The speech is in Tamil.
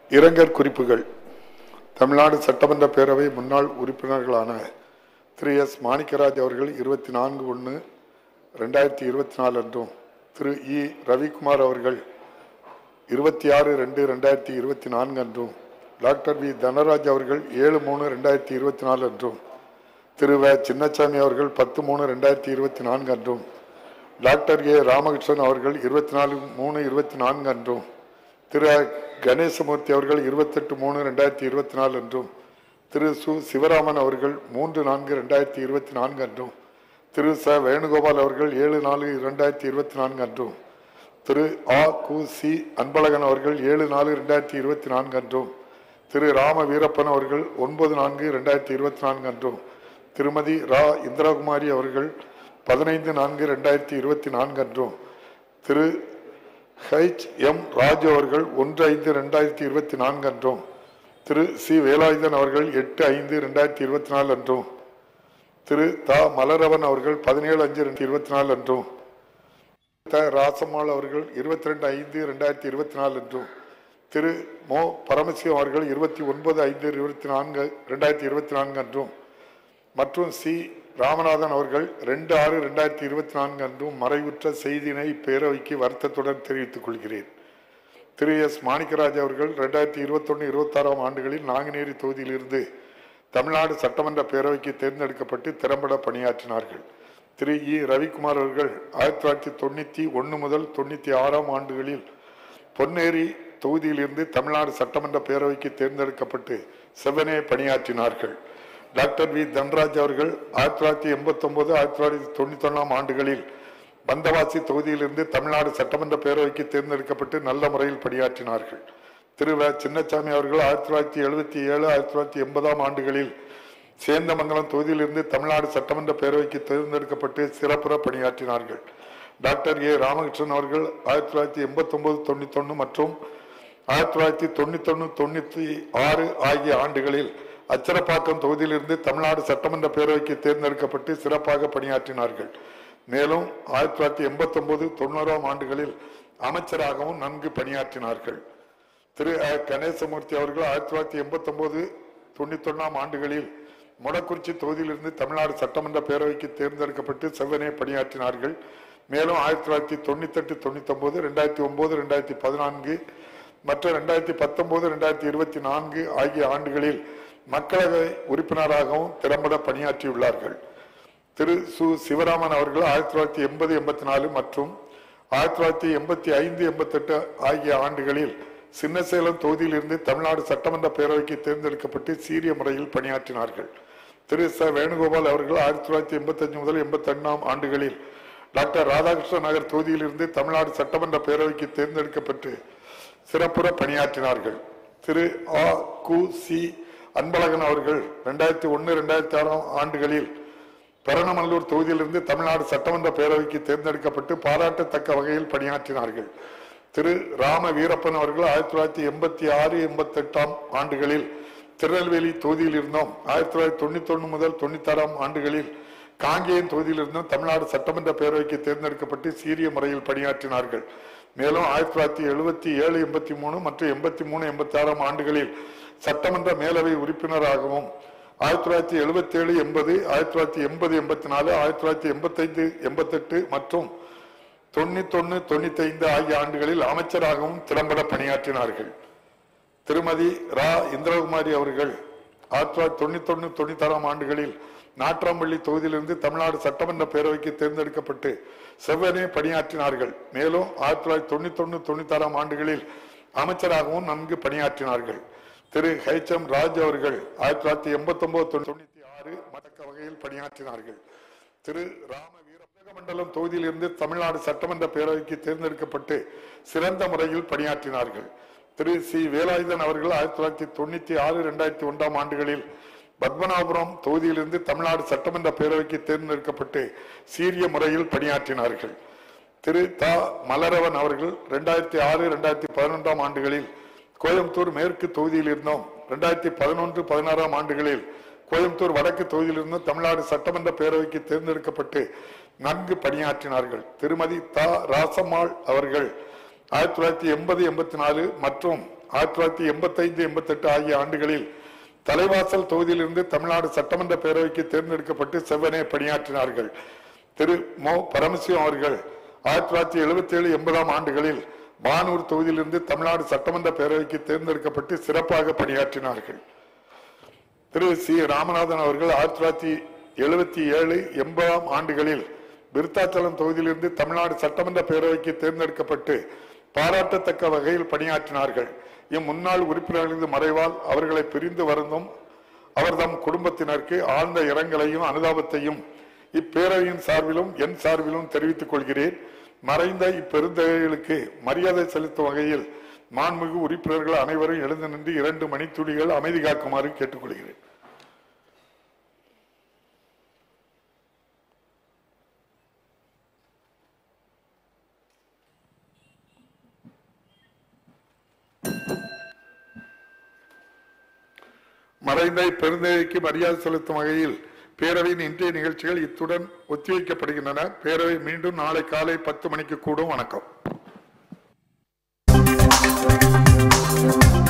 இரங்கற் குறிப்புகள் தமிழ்நாடு சட்டமன்ற பேரவை முன்னாள் உறுப்பினர்களான திரு எஸ் மாணிக்கராஜ் அவர்கள் இருபத்தி நான்கு ஒன்று ரெண்டாயிரத்தி இருபத்தி நாலு அன்றும் திரு இ ரவிக்குமார் அவர்கள் இருபத்தி ஆறு ரெண்டு ரெண்டாயிரத்தி இருபத்தி நான்கு அன்றும் டாக்டர் வி தனராஜ் அவர்கள் ஏழு மூணு ரெண்டாயிரத்தி இருபத்தி நாலு அன்றும் திரு வ சின்னசாமி அவர்கள் பத்து மூணு ரெண்டாயிரத்தி இருபத்தி நான்கு அன்றும் டாக்டர் ஏ ராமகிருஷ்ணன் அவர்கள் இருபத்தி நாலு மூணு இருபத்தி நான்கு அன்றும் திரு கணேசமூர்த்தி அவர்கள் இருபத்தெட்டு மூணு ரெண்டாயிரத்தி இருபத்தி நாலு அன்றும் திரு சு சிவராமன் அவர்கள் மூன்று நான்கு ரெண்டாயிரத்தி இருபத்தி நான்கு அன்றும் திரு ச வேணுகோபால் அவர்கள் ஏழு நாலு ரெண்டாயிரத்தி இருபத்தி நான்கு அன்றும் திரு ஆ கு சி அன்பழகன் அவர்கள் ஏழு நாலு ரெண்டாயிரத்தி இருபத்தி நான்கு அன்றும் திரு ராம வீரப்பன் அவர்கள் ஒன்பது நான்கு ரெண்டாயிரத்தி இருபத்தி நான்கு அன்றும் திருமதி ரா இந்திராகுமாரி அவர்கள் பதினைந்து நான்கு ரெண்டாயிரத்தி இருபத்தி நான்கு அன்றும் திரு ஹெச் எம் ராஜு அவர்கள் ஒன்று ஐந்து ரெண்டாயிரத்தி இருபத்தி நான்கு அன்றும் திரு சி வேலாயுதன் அவர்கள் எட்டு ஐந்து ரெண்டாயிரத்தி இருபத்தி நாலு அன்றும் திரு த மலரவன் அவர்கள் பதினேழு அஞ்சு ரெண்டாயிரத்தி இருபத்தி நாலு அன்றும் த ராசம்மாள் அவர்கள் இருபத்தி ரெண்டு ஐந்து ரெண்டாயிரத்தி இருபத்தி நாலு அன்றும் திரு மோ பரமசிவம் அவர்கள் இருபத்தி ஒன்பது ஐந்து இருபத்தி நான்கு ரெண்டாயிரத்தி இருபத்தி நான்கு அன்றும் மற்றும் சி ராமநாதன் அவர்கள் ரெண்டு ஆறு ரெண்டாயிரத்தி இருபத்தி நான்கு அன்றும் மறைவுற்ற செய்தியினை பேரவைக்கு வருத்தத்துடன் தெரிவித்துக் கொள்கிறேன் திரு எஸ் மாணிக்கராஜ் அவர்கள் ரெண்டாயிரத்தி இருபத்தொன்னு இருபத்தாறாம் ஆண்டுகளில் நாங்குநேரி தொகுதியிலிருந்து தமிழ்நாடு சட்டமன்ற பேரவைக்கு தேர்ந்தெடுக்கப்பட்டு திறம்பட பணியாற்றினார்கள் திரு இ ரவிக்குமார் அவர்கள் ஆயிரத்தி தொள்ளாயிரத்தி தொண்ணூற்றி ஒன்று முதல் தொண்ணூற்றி ஆறாம் ஆண்டுகளில் பொன்னேரி தொகுதியிலிருந்து தமிழ்நாடு சட்டமன்ற பேரவைக்கு தேர்ந்தெடுக்கப்பட்டு செவ்வனே பணியாற்றினார்கள் டாக்டர் வி தன்ராஜ் அவர்கள் ஆயிரத்தி தொள்ளாயிரத்தி எண்பத்தொன்பது ஆயிரத்தி தொள்ளாயிரத்தி தொண்ணூத்தி ஒன்றாம் ஆண்டுகளில் பந்தவாசி தொகுதியிலிருந்து தமிழ்நாடு சட்டமன்ற பேரவைக்கு தேர்ந்தெடுக்கப்பட்டு நல்ல முறையில் பணியாற்றினார்கள் திரு வ சின்னசாமி அவர்கள் ஆயிரத்தி தொள்ளாயிரத்தி எழுபத்தி ஏழு ஆயிரத்தி தொள்ளாயிரத்தி எண்பதாம் ஆண்டுகளில் சேந்தமங்கலம் தொகுதியிலிருந்து தமிழ்நாடு சட்டமன்ற பேரவைக்கு தேர்ந்தெடுக்கப்பட்டு சிறப்புற பணியாற்றினார்கள் டாக்டர் ஏ ராமகிருஷ்ணன் அவர்கள் ஆயிரத்தி தொள்ளாயிரத்தி எண்பத்தொன்பது தொண்ணூத்தொன்னு மற்றும் ஆயிரத்தி தொள்ளாயிரத்தி தொண்ணூத்தொன்னு தொண்ணூத்தி ஆறு ஆகிய ஆண்டுகளில் அச்சரப்பாக்கம் தொகுதியிலிருந்து தமிழ்நாடு சட்டமன்ற பேரவைக்கு தேர்ந்தெடுக்கப்பட்டு சிறப்பாக பணியாற்றினார்கள் மேலும் ஆயிரத்தி தொள்ளாயிரத்தி எண்பத்தி ஒன்பது தொண்ணூறாம் ஆண்டுகளில் அமைச்சராகவும் நன்கு பணியாற்றினார்கள் திரு அ. கணேசமூர்த்தி அவர்கள் ஆயிரத்தி தொள்ளாயிரத்தி எண்பத்தி ஒன்பது தொண்ணூத்தி ஒன்னாம் ஆண்டுகளில் மொடக்குறிச்சி தொகுதியிலிருந்து தமிழ்நாடு சட்டமன்ற பேரவைக்கு தேர்ந்தெடுக்கப்பட்டு செவ்வனே பணியாற்றினார்கள் மேலும் ஆயிரத்தி தொள்ளாயிரத்தி தொண்ணூத்தெட்டு தொண்ணூத்தி ஒன்பது ரெண்டாயிரத்தி ஒன்பது ரெண்டாயிரத்தி பதினான்கு மற்றும் ரெண்டாயிரத்தி பத்தொன்பது ரெண்டாயிரத்தி இருபத்தி நான்கு ஆகிய ஆண்டுகளில் மக்களவை உறுப்பினராகவும் திறம்பட பணியாற்றியுள்ளார்கள் திரு சு சிவராமன் அவர்கள் ஆயிரத்தி தொள்ளாயிரத்தி எண்பது எண்பத்தி நாலு மற்றும் ஆயிரத்தி தொள்ளாயிரத்தி எண்பத்தி ஐந்து எண்பத்தெட்டு ஆகிய ஆண்டுகளில் சின்னசேலம் தொகுதியிலிருந்து தமிழ்நாடு சட்டமன்ற பேரவைக்கு தேர்ந்தெடுக்கப்பட்டு சீரிய முறையில் பணியாற்றினார்கள் திரு ச வேணுகோபால் அவர்கள் ஆயிரத்தி தொள்ளாயிரத்தி எண்பத்தஞ்சு முதல் எண்பத்தொன்னாம் ஆண்டுகளில் டாக்டர் ராதாகிருஷ்ண நகர் தொகுதியிலிருந்து தமிழ்நாடு சட்டமன்ற பேரவைக்கு தேர்ந்தெடுக்கப்பட்டு சிறப்புற பணியாற்றினார்கள் திரு ஆ கு சி அன்பழகன் அவர்கள் ரெண்டாயிரத்தி ஒன்று ரெண்டாயிரத்தி ஆறாம் ஆண்டுகளில் பெரணமல்லூர் தொகுதியிலிருந்து தமிழ்நாடு சட்டமன்ற பேரவைக்கு தேர்ந்தெடுக்கப்பட்டு பாராட்டத்தக்க வகையில் பணியாற்றினார்கள் திரு ராம வீரப்பன் அவர்கள் ஆயிரத்தி தொள்ளாயிரத்தி எண்பத்தி ஆறு எண்பத்தி எட்டாம் ஆண்டுகளில் திருநெல்வேலி தொகுதியில் இருந்தோம் ஆயிரத்தி தொள்ளாயிரத்தி தொண்ணூத்தி ஒன்று முதல் தொண்ணூத்தாறாம் ஆண்டுகளில் காங்கேயம் தொகுதியிலிருந்தும் தமிழ்நாடு சட்டமன்ற பேரவைக்கு தேர்ந்தெடுக்கப்பட்டு சீரிய முறையில் பணியாற்றினார்கள் மேலும் ஆயிரத்தி தொள்ளாயிரத்தி எழுபத்தி ஏழு எண்பத்தி மூணு மற்றும் எண்பத்தி மூணு எண்பத்தி ஆறாம் ஆண்டுகளில் சட்டமன்ற மேலவை உறுப்பினராகவும் ஆயிரத்தி தொள்ளாயிரத்தி எழுபத்தி ஏழு எண்பது ஆயிரத்தி தொள்ளாயிரத்தி எண்பது எண்பத்தி நாலு ஆயிரத்தி தொள்ளாயிரத்தி எண்பத்தைந்து எண்பத்தெட்டு மற்றும் தொண்ணூத்தொன்னு தொண்ணூத்தைந்து ஆகிய ஆண்டுகளில் அமைச்சராகவும் திறம்பட பணியாற்றினார்கள் திருமதி ரா இந்திரகுமாரி அவர்கள் ஆயிரத்தி தொள்ளாயிரத்தி தொண்ணூத்தொன்னு தொண்ணூத்தாறாம் ஆண்டுகளில் நாட்றாம்பள்ளி தொகுதியிலிருந்து தமிழ்நாடு சட்டமன்ற பேரவைக்கு தேர்ந்தெடுக்கப்பட்டு செவ்வனே பணியாற்றினார்கள் மேலும் ஆயிரத்தி தொள்ளாயிரத்தி தொண்ணூத்தொன்னு தொண்ணூத்தாறாம் ஆண்டுகளில் அமைச்சராகவும் நன்கு பணியாற்றினார்கள் திரு ஹெச் எம் ராஜ் அவர்கள் ஆயிரத்தி தொள்ளாயிரத்தி எண்பத்தி ஒன்பது தொண்ணூத்தி ஆறு மடக்க வகையில் பணியாற்றினார்கள் திரு ராம வீர மண்டலம் தொகுதியிலிருந்து தமிழ்நாடு சட்டமன்ற பேரவைக்கு தேர்ந்தெடுக்கப்பட்டு சிறந்த முறையில் பணியாற்றினார்கள் திரு சி வேலாயுதன் அவர்கள் ஆயிரத்தி தொள்ளாயிரத்தி தொண்ணூத்தி ஆறு ரெண்டாயிரத்தி ஒன்றாம் ஆண்டுகளில் பத்மநாபபுரம் தொகுதியிலிருந்து தமிழ்நாடு சட்டமன்ற பேரவைக்கு தேர்ந்தெடுக்கப்பட்டு சீரிய முறையில் பணியாற்றினார்கள் திரு த மலரவன் அவர்கள் ரெண்டாயிரத்தி ஆறு ரெண்டாயிரத்தி பதினொன்றாம் ஆண்டுகளில் கோயம்புத்தூர் மேற்கு தொகுதியில் இருந்தோம் ரெண்டாயிரத்தி பதினொன்று பதினாறாம் ஆண்டுகளில் கோயம்புத்தூர் வடக்கு தொகுதியிலிருந்தும் தமிழ்நாடு சட்டமன்ற பேரவைக்கு தேர்ந்தெடுக்கப்பட்டு நன்கு பணியாற்றினார்கள் திருமதி த ராசம்மாள் அவர்கள் ஆயிரத்தி தொள்ளாயிரத்தி எண்பது எண்பத்தி நாலு மற்றும் ஆயிரத்தி தொள்ளாயிரத்தி எண்பத்தைந்து எண்பத்தெட்டு ஆகிய ஆண்டுகளில் தலைவாசல் தொகுதியிலிருந்து தமிழ்நாடு சட்டமன்ற பேரவைக்கு தேர்ந்தெடுக்கப்பட்டு செவ்வனே பணியாற்றினார்கள் திரு மோ பரமசிவம் அவர்கள் ஆயிரத்தி தொள்ளாயிரத்தி எழுபத்தி ஏழு எண்பதாம் ஆண்டுகளில் மானூர் தொகுதியிலிருந்து தமிழ்நாடு சட்டமன்ற பேரவைக்கு தேர்ந்தெடுக்கப்பட்டு சிறப்பாக பணியாற்றினார்கள் திரு சி ராமநாதன் அவர்கள் ஆயிரத்தி தொள்ளாயிரத்தி எழுபத்தி ஏழு எண்பதாம் ஆண்டுகளில் விருத்தாச்சலம் தொகுதியிலிருந்து தமிழ்நாடு சட்டமன்ற பேரவைக்கு தேர்ந்தெடுக்கப்பட்டு பாராட்டத்தக்க வகையில் பணியாற்றினார்கள் இம் முன்னாள் உறுப்பினர்களது மறைவால் அவர்களை பிரிந்து வருந்தும் அவர்தம் குடும்பத்தினருக்கு ஆழ்ந்த இரங்கலையும் அனுதாபத்தையும் இப்பேரவையின் சார்பிலும் என் சார்பிலும் தெரிவித்துக் கொள்கிறேன் மறைந்த இப்பெருந்தகைகளுக்கு மரியாதை செலுத்தும் வகையில் மாண்புமிகு உறுப்பினர்கள் அனைவரும் எழுந்து நின்று இரண்டு மணித்துளிகள் அமைதி காக்குமாறு கேட்டுக்கொள்கிறேன் மறைந்த பெருந்தகைக்கு மரியாதை செலுத்தும் வகையில் பேரவையின் இன்றைய நிகழ்ச்சிகள் இத்துடன் ஒத்திவைக்கப்படுகின்றன பேரவை மீண்டும் நாளை காலை பத்து மணிக்கு கூடும் வணக்கம்